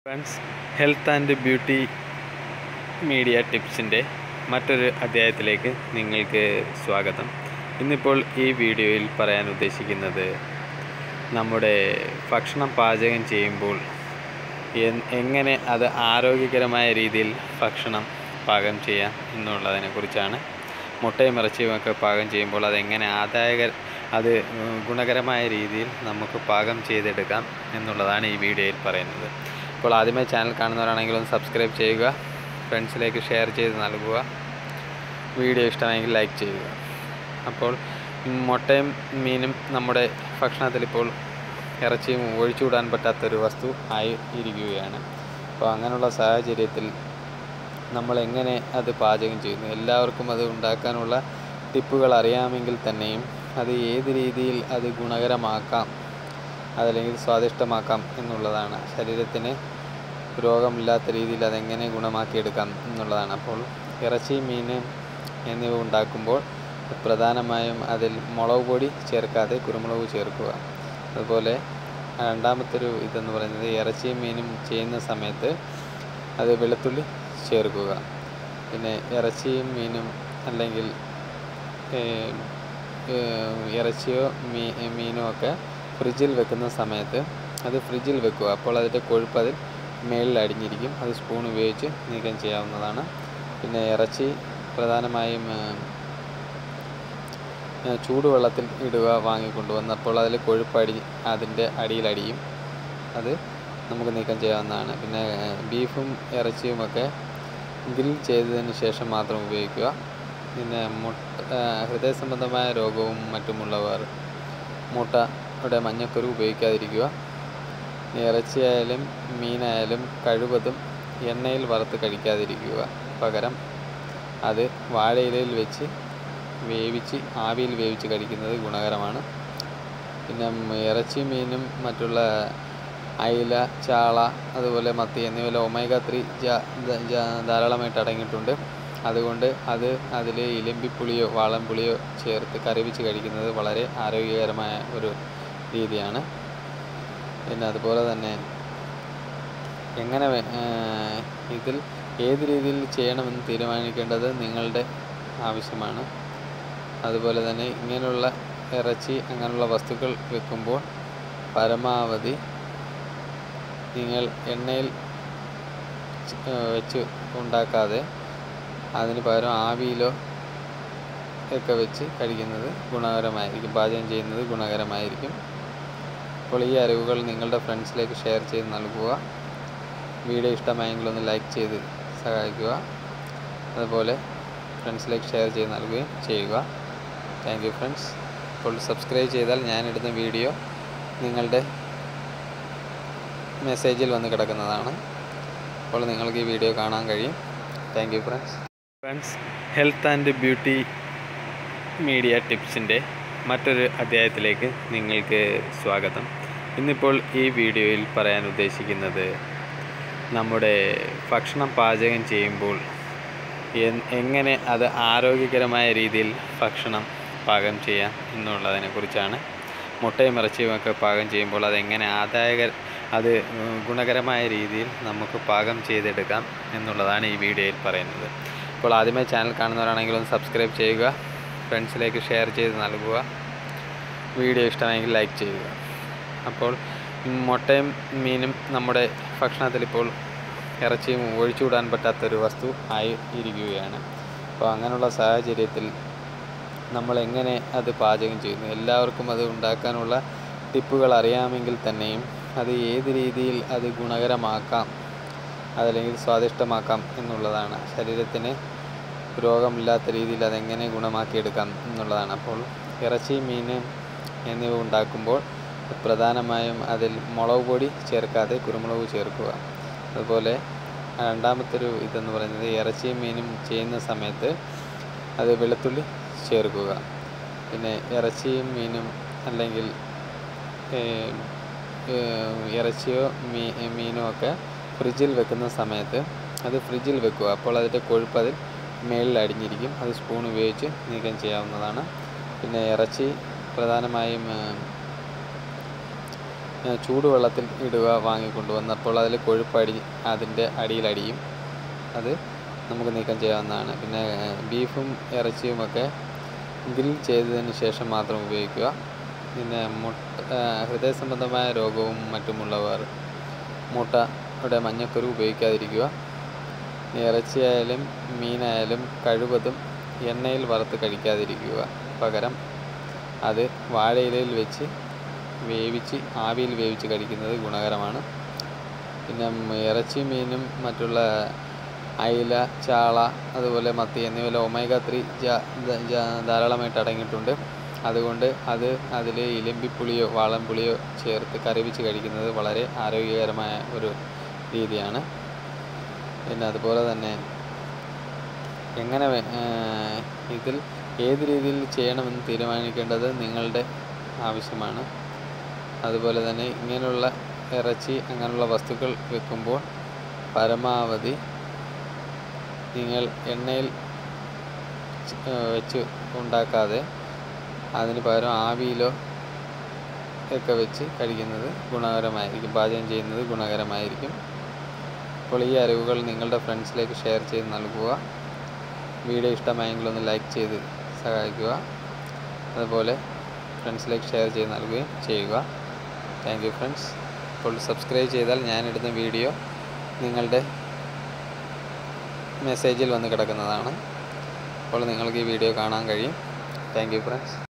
friends health and beauty media ടിപ്സിൻ്റെ മറ്റൊരു അധ്യായത്തിലേക്ക് നിങ്ങൾക്ക് സ്വാഗതം ഇന്നിപ്പോൾ ഈ വീഡിയോയിൽ പറയാൻ ഉദ്ദേശിക്കുന്നത് നമ്മുടെ ഭക്ഷണം പാചകം ചെയ്യുമ്പോൾ എൻ- എങ്ങനെ അത് ആരോഗ്യകരമായ രീതിയിൽ ഭക്ഷണം പാകം ചെയ്യാം എന്നുള്ളതിനെ കുറിച്ചാണ് മുട്ടയും ഇറച്ചിയുമൊക്കെ പാകം ചെയ്യുമ്പോൾ അതെങ്ങനെ ആദായക അത് ഉം, ഗുണകരമായ രീതിയിൽ നമുക്ക് പാകം ചെയ്തെടുക്കാം എന്നുള്ളതാണ് ഈ വീഡിയോയിൽ പറയുന്നത് അപ്പോൾ ആദ്യമായി ചാനൽ കാണുന്നവരാണെങ്കിൽ ഒന്ന് സബ്സ്ക്രൈബ് ചെയ്യുക ഫ്രണ്ട്സിലേക്ക് ഷെയർ ചെയ്ത് നൽകുക വീഡിയോ ഇഷ്ടമായെങ്കിൽ ലൈക്ക് ചെയ്യുക അപ്പോൾ മുട്ടയും മീനും നമ്മുടെ ഭക്ഷണത്തിൽ ഇപ്പോൾ ഇറച്ചിയും ഒഴിച്ചുകൂടാൻ പറ്റാത്തൊരു വസ്തു ആയി ഇരിക്കുകയാണ് അപ്പോൾ അങ്ങനെയുള്ള സാഹചര്യത്തിൽ നമ്മൾ എങ്ങനെ അത് പാചകം ചെയ്യുന്നു എല്ലാവർക്കും അത് ഉണ്ടാക്കാനുള്ള ടിപ്പുകൾ അറിയാമെങ്കിൽ തന്നെയും അത് ഏത് രീതിയിൽ അത് ഗുണകരമാക്കാം അതല്ലെങ്കിൽ സ്വാദിഷ്ടമാക്കാം എന്നുള്ളതാണ് ശരീരത്തിന് രോഗമില്ലാത്ത രീതിയിൽ അതെങ്ങനെ ഗുണമാക്കിയെടുക്കാം എന്നുള്ളതാണ് അപ്പോൾ ഇറച്ചി മീൻ എന്നിവ ഉണ്ടാക്കുമ്പോൾ പ്രധാനമായും അതിൽ മുളക് പൊടി ചേർക്കാതെ കുരുമുളക് ചേർക്കുക അതുപോലെ രണ്ടാമത്തൊരു ഇതെന്ന് പറയുന്നത് ഇറച്ചിയും മീനും ചെയ്യുന്ന സമയത്ത് അത് വെളുത്തുള്ളി ചേർക്കുക പിന്നെ ഇറച്ചിയും മീനും അല്ലെങ്കിൽ ഏം, ഏം, ഇറച്ചിയോ മീ മീനോ ഒക്കെ ഫ്രിഡ്ജിൽ വെക്കുന്ന സമയത്ത് അത് ഫ്രിഡ്ജിൽ വെക്കുക അപ്പോൾ അതിൻ്റെ കൊഴുപ്പ് അതിൽ മേളിൽ അടിഞ്ഞിരിക്കും അത് സ്പൂൺ ഉപയോഗിച്ച് നീക്കം ചെയ്യാവുന്നതാണ് പിന്നെ ഇറച്ചി പ്രധാനമായും ഏം, ഏ, ചൂടുവെള്ളത്തിൽ ഇടുക വാങ്ങിക്കൊണ്ടുവന്ന് അപ്പോൾ അതിൽ കൊഴുപ്പ് അടി അതിൻ്റെ അടിയിലടിയും അത് നമുക്ക് നീക്കം ചെയ്യാവുന്നതാണ് പിന്നെ ഏ, ബീഫും ഇറച്ചിയുമൊക്കെ ഗ്രിൽ ചെയ്തതിന് ശേഷം മാത്രം ഉപയോഗിക്കുക പിന്നെ മുട്ട ആ, ഹൃദയ സംബന്ധമായ രോഗവും മറ്റുമുള്ളവർ മുട്ടയുടെ മഞ്ഞക്കുരു ഉപയോഗിക്കാതിരിക്കുക ഇനി ഇറച്ചിയായാലും മീനായാലും കഴിവതും എണ്ണയിൽ വറുത്ത് കഴിക്കാതിരിക്കുക പകരം അത് വാഴയിലയിൽ വെച്ച് വേവിച്ച് ആവിയിൽ വേവിച്ച് കഴിക്കുന്നത് ഗുണകരമാണ് പിന്നെ ഉം, ഇറച്ചി മീനും മറ്റുള്ള അയില ചാള അതുപോലെ മത്തി എന്നിവയിൽ ഒമേഗ ത്രീ ധാരാളമായിട്ട് അടങ്ങിയിട്ടുണ്ട് അതുകൊണ്ട് അത് അതിൽ ഇലമ്പിപ്പുളിയോ വാളൻപുളിയോ ചേർത്ത് കറി വെച്ച് കഴിക്കുന്നത് വളരെ ആരോഗ്യകരമായ ഒരു രീതിയാണ് പിന്നെ അതുപോലെ തന്നെ എങ്ങനെ വേ- ഏഹ് ഇതിൽ ഏത് രീതിയിൽ ചെയ്യണമെന്ന് തീരുമാനിക്കേണ്ടത് നിങ്ങളുടെ ആവശ്യമാണ് അതുപോലെ തന്നെ ഇങ്ങനെയുള്ള ഇറച്ചി അങ്ങനെയുള്ള വസ്തുക്കൾ വെക്കുമ്പോൾ പരമാവധി നിങ്ങൾ എണ്ണയിൽ ച്- ഏഹ് വെച്ച് ഉണ്ടാക്കാതെ അതിന് പകരം ആവിയിലോ ഒക്കെ വെച്ച് കഴിക്കുന്നത് ഗുണകരമായിരിക്കും പാചകം ചെയ്യുന്നത് ഗുണകരമായിരിക്കും അപ്പോൾ ഈ അറിവുകൾ നിങ്ങളുടെ ഫ്രണ്ട്സിലേക്ക് ഷെയർ ചെയ്ത് നൽകുക വീഡിയോ ഇഷ്ടമായെങ്കിൽ ഒന്ന് ലൈക്ക് ചെയ്ത് സഹായിക്കുക അതുപോലെ ഫ്രണ്ട്സിലേക്ക് ഷെയർ ചെയ്ത് നൽകുകയും ചെയ്യുക താങ്ക് യു ഫ്രണ്ട്സ് അപ്പോൾ സബ്സ്ക്രൈബ് ചെയ്താൽ ഞാനിടുന്ന വീഡിയോ നിങ്ങളുടെ മെസ്സേജിൽ വന്ന് കിടക്കുന്നതാണ് അപ്പോൾ നിങ്ങൾക്ക് ഈ വീഡിയോ കാണാൻ കഴിയും thank you friends friends health and beauty media ടിപ്സിൻ്റെ മറ്റൊരു അധ്യായത്തിലേക്ക് നിങ്ങൾക്ക് സ്വാഗതം ഇന്നിപ്പോൾ ഈ വീഡിയോയിൽ പറയാൻ ഉദ്ദേശിക്കുന്നത് നമ്മുടെ ഭക്ഷണം പാചകം ചെയ്യുമ്പോൾ എൻ- എങ്ങനെ അത് ആരോഗ്യകരമായ രീതിയിൽ ഭക്ഷണം പാകം ചെയ്യാം എന്നുള്ളതിനെ കുറിച്ചാണ് മുട്ടയും ഇറച്ചിയുമൊക്കെ പാകം ചെയ്യുമ്പോൾ അതെങ്ങനെ ആദായക അത് ഉം, ഗുണകരമായ രീതിയിൽ നമുക്ക് പാകം ചെയ്തെടുക്കാം എന്നുള്ളതാണ് ഈ വീഡിയോയിൽ പറയുന്നത് അപ്പോൾ ആദ്യമായി ചാനൽ കാണുന്നവരാണെങ്കിൽ ഒന്ന് സബ്സ്ക്രൈബ് ചെയ്യുക ഫ്രണ്ട്സിലേക്ക് ഷെയർ ചെയ്ത് നൽകുക വീഡിയോ ഇഷ്ടമായെങ്കിൽ ലൈക്ക് ചെയ്യുക അപ്പോൾ ഉം, മുട്ടയും മീനും നമ്മുടെ ഭക്ഷണത്തിൽ ഇപ്പോൾ ഇറച്ചിയും ഒഴിച്ചുകൂടാൻ പറ്റാത്തൊരു വസ്തു ആയി ഇരിക്കുകയാണ് അപ്പോൾ അങ്ങനെയുള്ള സാഹചര്യത്തിൽ നമ്മൾ എങ്ങനെ അത് പാചകം ചെയ്യുന്നു എല്ലാവർക്കും അത് ഉണ്ടാക്കാനുള്ള ടിപ്പുകൾ അറിയാമെങ്കിൽ തന്നെയും അത് ഏത് രീതിയിൽ അത് ഗുണകരമാക്കാം അതല്ലെങ്കിൽ സ്വാദിഷ്ടമാക്കാം എന്നുള്ളതാണ് ശരീരത്തിന് രോഗമില്ലാത്ത രീതിയിൽ അതെങ്ങനെ ഗുണമാക്കിയെടുക്കാം എന്നുള്ളതാണ് അപ്പോൾ ഇറച്ചി മീൻ എന്നിവ ഉണ്ടാക്കുമ്പോൾ പ്രധാനമായും അതിൽ മുളക് പൊടി ചേർക്കാതെ കുരുമുളക് ചേർക്കുക അതുപോലെ രണ്ടാമത്തൊരു ഇതെന്ന് പറയുന്നത് ഇറച്ചിയും മീനും ചെയ്യുന്ന സമയത്ത് അത് വെളുത്തുള്ളി ചേർക്കുക പിന്നെ ഇറച്ചിയും മീനും അല്ലെങ്കിൽ ഏം, ഏം, ഇറച്ചിയോ മീ മീനോ ഒക്കെ ഫ്രിഡ്ജിൽ വെക്കുന്ന സമയത്ത് അത് ഫ്രിഡ്ജിൽ വെക്കുക അപ്പോൾ അതിൻ്റെ കൊഴുപ്പ് അതിൽ മേളിൽ അടിഞ്ഞിരിക്കും അത് സ്പൂൺ ഉപയോഗിച്ച് നീക്കം ചെയ്യാവുന്നതാണ് പിന്നെ ഇറച്ചി പ്രധാനമായും ഏം, ഏഹ്, ചൂടുവെള്ളത്തിൽ ഇടുക വാങ്ങിക്കൊണ്ടുവന്നപ്പോൾ അതിൽ കൊഴുപ്പടി അതിൻ്റെ അടിയിലടിയും അത് നമുക്ക് നീക്കം ചെയ്യാവുന്നതാണ് പിന്നെ ഏഹ്, ബീഫും ഇറച്ചിയുമൊക്കെ ഗ്രിൽ ചെയ്തതിന് ശേഷം മാത്രം ഉപയോഗിക്കുക പിന്നെ മുട്ട ഏഹ്, ഹൃദയ സംബന്ധമായ രോഗവും മറ്റുമുള്ളവർ മുട്ടയുടെ മഞ്ഞക്കുരു ഉപയോഗിക്കാതിരിക്കുക ഇനി ഇറച്ചിയായാലും മീനായാലും കഴിവതും എണ്ണയിൽ വറുത്ത് കഴിക്കാതിരിക്കുക പകരം അത് വാഴയിലയിൽ വെച്ച് വേവിച്ച് ആവിയിൽ വേവിച്ച് കഴിക്കുന്നത് ഗുണകരമാണ് പിന്നെ ഉം, ഇറച്ചി മീനും മറ്റുള്ള അയില ചാള അതുപോലെ മത്തി എന്നിവയിൽ ഒമേഗ ത്രീ ധാരാളമായിട്ട് അടങ്ങിയിട്ടുണ്ട് അതുകൊണ്ട് അത് അതിൽ ഇലമ്പിപ്പുളിയോ വാളൻപുളിയോ ചേർത്ത് കറിവെച്ച് കഴിക്കുന്നത് വളരെ ആരോഗ്യകരമായ ഒരു രീതിയാണ് പിന്നെ അതുപോലെ തന്നെ എങ്ങനെ വേ- ഏഹ് ഇതിൽ ഏത് രീതിയിൽ ചെയ്യണമെന്ന് തീരുമാനിക്കേണ്ടത് നിങ്ങളുടെ ആവശ്യമാണ് അതുപോലെ തന്നെ ഇങ്ങനെയുള്ള ഇറച്ചി അങ്ങനെയുള്ള വസ്തുക്കൾ വെക്കുമ്പോൾ പരമാവധി നിങ്ങൾ എണ്ണയിൽ ച്- ഏഹ് വെച്ച് ഉണ്ടാക്കാതെ അതിന് പകരം ആവിയിലോ ഒക്കെ വെച്ച് കഴിക്കുന്നത് ഗുണകരമായിരിക്കും പാചകം ചെയ്യുന്നത് ഗുണകരമായിരിക്കും അപ്പോൾ ഈ അറിവുകൾ നിങ്ങളുടെ ഫ്രണ്ട്സിലേക്ക് ഷെയർ ചെയ്ത് നൽകുക വീഡിയോ ഇഷ്ടമായെങ്കിൽ ഒന്ന് ലൈക്ക് ചെയ്ത് സഹായിക്കുക അതുപോലെ ഫ്രണ്ട്സിലേക്ക് ഷെയർ ചെയ്ത് നൽകുകയും ചെയ്യുക താങ്ക് യു ഫ്രണ്ട്സ് അപ്പോൾ സബ്സ്ക്രൈബ് ചെയ്താൽ ഞാനിടുന്ന വീഡിയോ നിങ്ങളുടെ മെസ്സേജിൽ വന്ന് കിടക്കുന്നതാണ് അപ്പോൾ നിങ്ങൾക്ക് ഈ വീഡിയോ കാണാൻ കഴിയും താങ്ക് യു ഫ്രണ്ട്സ്